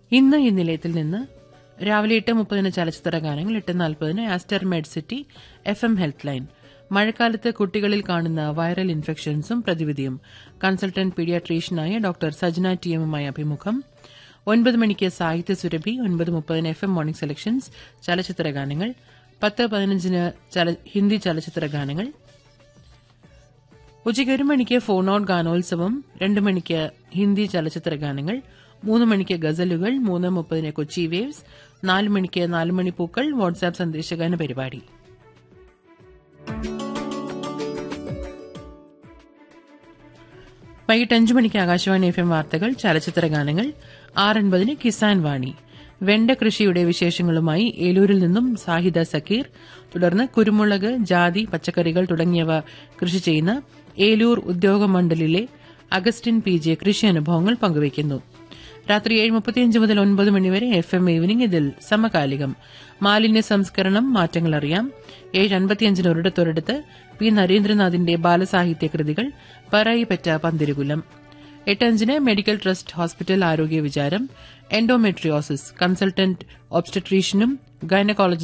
ഇന്ന് ഈ നിലയത്തിൽ നിന്ന് രാവിലെ എട്ട് മുപ്പതിന് ചലച്ചിത്ര ഗാനങ്ങൾ എട്ട് നാൽപ്പതിന് Aster Med City F M health line മഴക്കാലത്ത് കുട്ടികളിൽ കാണുന്ന വൈറൽ ഇൻഫെക്ഷൻസും പ്രതിവിധിയും കൺസൾട്ടന്റ് പീഡിയാട്രീഷ്യനായ ഡോക്ടർ സജ്ന ടി എമ്മുമായി അഭിമുഖം ഒൻപത് മണിക്ക് സാഹിത്യ സുരഭി ഒൻപത് മുപ്പതിന് എഫ് എം മോർണിംഗ് സെലക്ഷൻസ് ചലച്ചിത്ര ഗാനങ്ങൾ പത്ത് പതിനഞ്ചിന് ചല- ഹിന്ദി ചലച്ചിത്ര ഗാനങ്ങൾ ഉച്ചയ്ക്ക് ഒരു മണിക്ക് ഫോൺ ഔട്ട് ഗാനോത്സവം രണ്ട് മണിക്ക് ഹിന്ദി ചലച്ചിത്ര ഗാനങ്ങൾ മൂന്ന് മണിക്ക് ഗസലുകൾ മൂന്ന് മുപ്പതിന് കൊച്ചി വേവ്സ് നാല് മണിക്ക് നാല് മണി പൂക്കൾ വാട്സാപ്പ് സന്ദേശഗാന പരിപാടി വൈകിട്ട് അഞ്ചു മണിക്ക് ആകാശവാണി എഫ് എം വാർത്തകൾ ചലച്ചിത്ര ഗാനങ്ങൾ ആറൻപതിന് കിസാൻ വാണി വെണ്ട കൃഷിയുടെ വിശേഷങ്ങളുമായി ഏലൂരിൽ നിന്നും സാഹിദ സക്കീർ തുടർന്ന് കുരുമുളക് ജാതി പച്ചക്കറികൾ തുടങ്ങിയവ കൃഷി ചെയ്യുന്ന ഏലൂർ ഉദ്യോഗ മണ്ഡലിലെ അഗസ്റ്റിൻ പി ജെ കൃഷി അനുഭവങ്ങൾ പങ്കുവയ്ക്കുന്നു രാത്രി ഏഴ് മുപ്പത്തിയഞ്ച് മുതൽ ഒൻപത് മണിവരെ എഫ് എം ഈവനിംഗ് ഇതിൽ സമകാലികം മാലിന്യ സംസ്കരണം മാറ്റങ്ങൾ അറിയാം ഏഴ് അൻപത്തിയഞ്ചിന് ഒരിടത്തൊരിടത്ത് പി നരേന്ദ്രനാഥിന്റെ ബാലസാഹിത്യ കൃതികൾ പറയിപ്പറ്റ പന്തിരുകുലം എട്ടഞ്ചിന് മെഡിക്കൽ ട്രസ്റ്റ് ഹോസ്പിറ്റൽ ആരോഗ്യ വിചാരം എൻഡോമെട്രിയോസിസ് കൺസൾട്ടന്റ് ഒബ്സ്റ്റട്രീഷ്യനും ഗൈനക്കോളജിസ്റ്റും